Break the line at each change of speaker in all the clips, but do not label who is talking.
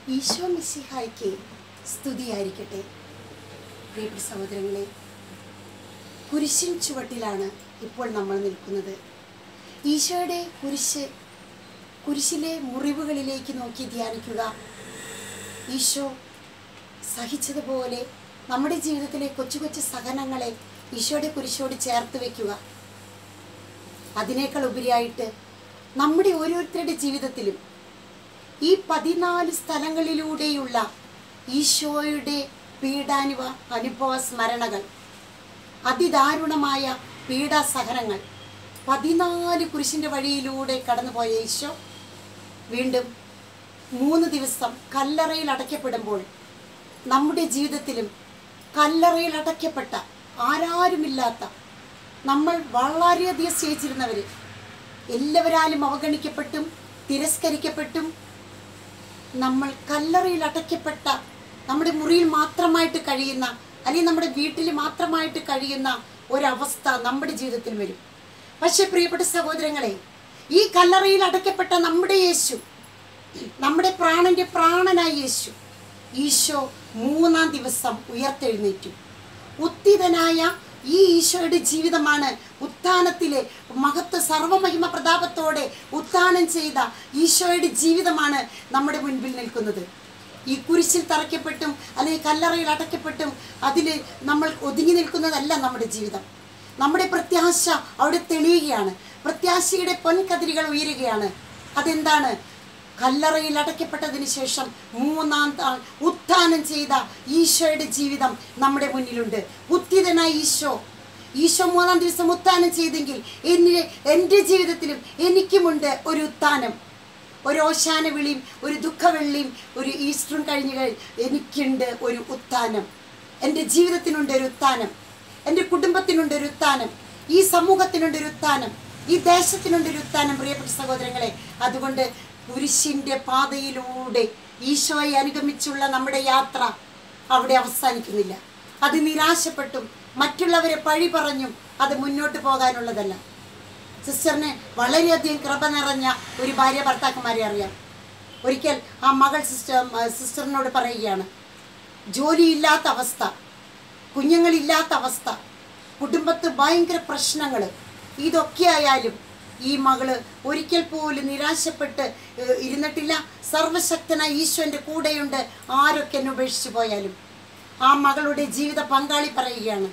ഈശോ മിശിഹായ്ക്ക് സ്തുതിയായിരിക്കട്ടെ പ്രിയപ്പെട്ട സഹോദരങ്ങളെ കുരിശിൻ ചുവട്ടിലാണ് ഇപ്പോൾ നമ്മൾ നിൽക്കുന്നത് ഈശോയുടെ കുരിശ് കുരിശിലെ മുറിവുകളിലേക്ക് നോക്കി ധ്യാനിക്കുക ഈശോ സഹിച്ചതുപോലെ നമ്മുടെ ജീവിതത്തിലെ കൊച്ചു കൊച്ചു സഹനങ്ങളെ ഈശോയുടെ കുരിശോട് ചേർത്ത് വയ്ക്കുക അതിനേക്കാൾ ഉപരിയായിട്ട് നമ്മുടെ ഓരോരുത്തരുടെ ജീവിതത്തിലും ഈ പതിനാല് സ്ഥലങ്ങളിലൂടെയുള്ള ഈശോയുടെ പീഡാനുഭവ അനുഭവ സ്മരണകൾ അതിദാരുണമായ പീഡാസഹനങ്ങൾ പതിനാല് കുരിശിൻ്റെ വഴിയിലൂടെ കടന്നുപോയ ഈശോ വീണ്ടും മൂന്ന് ദിവസം കല്ലറയിൽ അടയ്ക്കപ്പെടുമ്പോൾ നമ്മുടെ ജീവിതത്തിലും കല്ലറയിൽ അടയ്ക്കപ്പെട്ട ആരാരുമില്ലാത്ത നമ്മൾ വളരെയധികം സ്നേഹിച്ചിരുന്നവർ എല്ലാവരാലും അവഗണിക്കപ്പെട്ടും തിരസ്കരിക്കപ്പെട്ടും നമ്മൾ കല്ലറയിൽ അടയ്ക്കപ്പെട്ട നമ്മുടെ മുറിയിൽ മാത്രമായിട്ട് കഴിയുന്ന അല്ലെങ്കിൽ നമ്മുടെ വീട്ടിൽ മാത്രമായിട്ട് കഴിയുന്ന ഒരവസ്ഥ നമ്മുടെ ജീവിതത്തിൽ വരും പക്ഷെ പ്രിയപ്പെട്ട സഹോദരങ്ങളെ ഈ കല്ലറയിൽ അടയ്ക്കപ്പെട്ട നമ്മുടെ യേശു നമ്മുടെ പ്രാണന്റെ പ്രാണനായ യേശു ഈശോ മൂന്നാം ദിവസം ഉയർത്തെഴുന്നേറ്റു ഉത്തിതനായ ഈ ഈശോയുടെ ജീവിതമാണ് ഉത്ഥാനത്തിലെ മഹത്വ സർവമഹിമ പ്രതാപത്തോടെ ഉത്ഥാനം ചെയ്ത ഈശോയുടെ ജീവിതമാണ് നമ്മുടെ മുൻപിൽ നിൽക്കുന്നത് ഈ കുരിശിൽ തറയ്ക്കപ്പെട്ടും അല്ലെങ്കിൽ കല്ലറയിൽ അടയ്ക്കപ്പെട്ടും അതിൽ നമ്മൾ ഒതുങ്ങി നിൽക്കുന്നതല്ല നമ്മുടെ ജീവിതം നമ്മുടെ പ്രത്യാശ അവിടെ തെളിയുകയാണ് പ്രത്യാശയുടെ പൊൻകതിരികൾ ഉയരുകയാണ് അതെന്താണ് കല്ലറയിൽ അടയ്ക്കപ്പെട്ടതിന് ശേഷം മൂന്നാം താൾ ഉത്ഥാനം ചെയ്ത ഈശോയുടെ ജീവിതം നമ്മുടെ മുന്നിലുണ്ട് ഉത്തിതനായ ഈശോ ഈശോ മൂന്നാം ദിവസം ഉത്ഥാനം ചെയ്തെങ്കിൽ എന്നിലെ എൻ്റെ ജീവിതത്തിലും എനിക്കുമുണ്ട് ഒരു ഉത്ഥാനം ഒരു ഓശാന വിളിയും ഒരു ദുഃഖവെള്ളിയും ഒരു ഈസ്റ്ററും കഴിഞ്ഞ് കഴി എനിക്കുണ്ട് ഒരു ഉത്ഥാനം എൻ്റെ ജീവിതത്തിനുണ്ട് ഒരു ഉത്ഥാനം എൻ്റെ കുടുംബത്തിനുണ്ട് ഒരു ഉത്ഥാനം ഈ സമൂഹത്തിനുണ്ട് ഒരു ഉത്ഥാനം ഈ ദേശത്തിനുണ്ട് ഒരു ഉത്ഥാനം പ്രിയപ്പെട്ട സഹോദരങ്ങളെ അതുകൊണ്ട് കുരിശിൻ്റെ പാതയിലൂടെ ഈശോയെ അനുഗമിച്ചുള്ള നമ്മുടെ യാത്ര അവിടെ അവസാനിക്കുന്നില്ല അത് നിരാശപ്പെട്ടും മറ്റുള്ളവരെ പഴി പറഞ്ഞും അത് മുന്നോട്ട് പോകാനുള്ളതല്ല സിസ്റ്ററിന് വളരെയധികം കൃപ നിറഞ്ഞ ഒരു ഭാര്യ ഭർത്താക്കന്മാരെ അറിയാം ഒരിക്കൽ ആ മകൾ സിസ്റ്റർ സിസ്റ്ററിനോട് പറയുകയാണ് ജോലിയില്ലാത്ത അവസ്ഥ കുഞ്ഞുങ്ങളില്ലാത്ത അവസ്ഥ കുടുംബത്ത് ഭയങ്കര പ്രശ്നങ്ങൾ ഇതൊക്കെ ആയാലും ഈ മകള് ഒരിക്കൽ പോലും നിരാശപ്പെട്ട് ഏഹ്, ഇരുന്നിട്ടില്ല സർവശക്തനായ ഈശോൻ്റെ കൂടെയുണ്ട് ആരൊക്കെ എന്നെ ഉപേക്ഷിച്ചു പോയാലും ആ മകളുടെ ജീവിത പങ്കാളി പറയുകയാണ്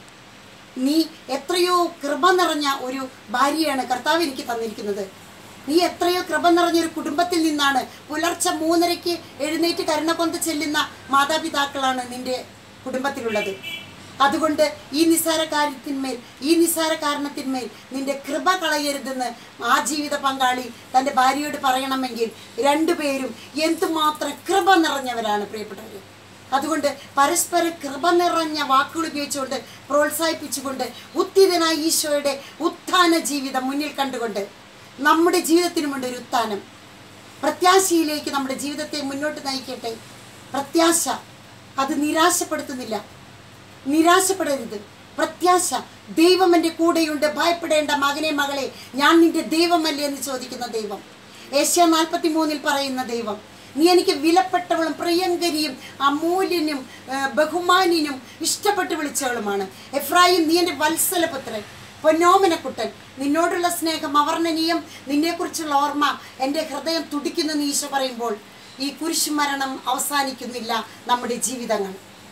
നീ എത്രയോ കൃപ നിറഞ്ഞ ഒരു ഭാര്യയാണ് കർത്താവ് എനിക്ക് തന്നിരിക്കുന്നത് നീ എത്രയോ കൃപ നിറഞ്ഞ ഒരു കുടുംബത്തിൽ നിന്നാണ് പുലർച്ചെ മൂന്നരയ്ക്ക് എഴുന്നേറ്റ് കരുണക്കൊന്ത ചെല്ലുന്ന മാതാപിതാക്കളാണ് നിന്റെ കുടുംബത്തിലുള്ളത് അതുകൊണ്ട് ഈ നിസ്സാര കാര്യത്തിന്മേൽ ഈ നിസ്സാര കാരണത്തിന്മേൽ നിന്റെ കൃപ കളയരുതെന്ന് ആ ജീവിത പങ്കാളി തൻ്റെ ഭാര്യയോട് പറയണമെങ്കിൽ രണ്ടുപേരും എന്തുമാത്രം കൃപ നിറഞ്ഞവരാണ് പ്രിയപ്പെട്ടവർ അതുകൊണ്ട് പരസ്പര കൃപ നിറഞ്ഞ വാക്കുകൾ ഉപയോഗിച്ചുകൊണ്ട് പ്രോത്സാഹിപ്പിച്ചുകൊണ്ട് ഉത്തിതനായ ഈശോയുടെ ഉത്ഥാന ജീവിതം മുന്നിൽ കണ്ടുകൊണ്ട് നമ്മുടെ ജീവിതത്തിനുമുണ്ട് ഒരു ഉത്ഥാനം പ്രത്യാശയിലേക്ക് നമ്മുടെ ജീവിതത്തെ മുന്നോട്ട് നയിക്കട്ടെ പ്രത്യാശ അത് നിരാശപ്പെടുത്തുന്നില്ല നിരാശപ്പെടരുത് പ്രത്യാശ ദൈവം എൻ്റെ കൂടെയുണ്ട് ഭയപ്പെടേണ്ട മകനെ മകളെ ഞാൻ നിന്റെ ദൈവമല്ലേ എന്ന് ചോദിക്കുന്ന ദൈവം ഏഷ്യ നാൽപ്പത്തി മൂന്നിൽ പറയുന്ന ദൈവം നീ എനിക്ക് വിലപ്പെട്ടവളും പ്രിയങ്കരിയും അമൂല്യനും ആ, ബഹുമാന്യനും ഇഷ്ടപ്പെട്ട് വിളിച്ചവളുമാണ് എഫ്രായിം നീ എൻ്റെ വത്സലപുത്രൻ പൊന്നോമനക്കുട്ടൻ നിന്നോടുള്ള സ്നേഹം അവർണ്ണനീയം നിന്നെക്കുറിച്ചുള്ള ഓർമ്മ എൻ്റെ ഹൃദയം തുടിക്കുന്നു ഈശോ പറയുമ്പോൾ ഈ കുരിശുമരണം അവസാനിക്കുന്നില്ല നമ്മുടെ ജീവിതങ്ങൾ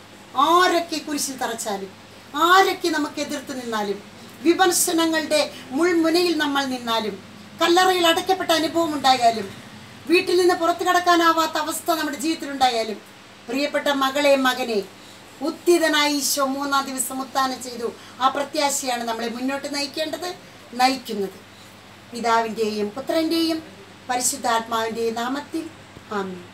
ആരൊക്കെ കുരിശിൽ തറച്ചാലും ആരൊക്കെ നമുക്ക് എതിർത്ത് നിന്നാലും വിമർശനങ്ങളുടെ മുൾമുനയിൽ നമ്മൾ നിന്നാലും കല്ലറയിൽ അടയ്ക്കപ്പെട്ട അനുഭവം ഉണ്ടായാലും വീട്ടിൽ നിന്ന് പുറത്തു കടക്കാനാവാത്ത അവസ്ഥ നമ്മുടെ ജീവിതത്തിലുണ്ടായാലും പ്രിയപ്പെട്ട മകളെ മകനെ ഉത്തിതനായി ഈശോ മൂന്നാം ദിവസം ഉത്ഥാനം ചെയ്തു ആ പ്രത്യാശയാണ് നമ്മളെ മുന്നോട്ട് നയിക്കേണ്ടത് നയിക്കുന്നത് പിതാവിൻ്റെയും പുത്രൻ്റെയും പരിശുദ്ധാത്മാവിൻ്റെയും നാമത്തിൽ ആമീൻ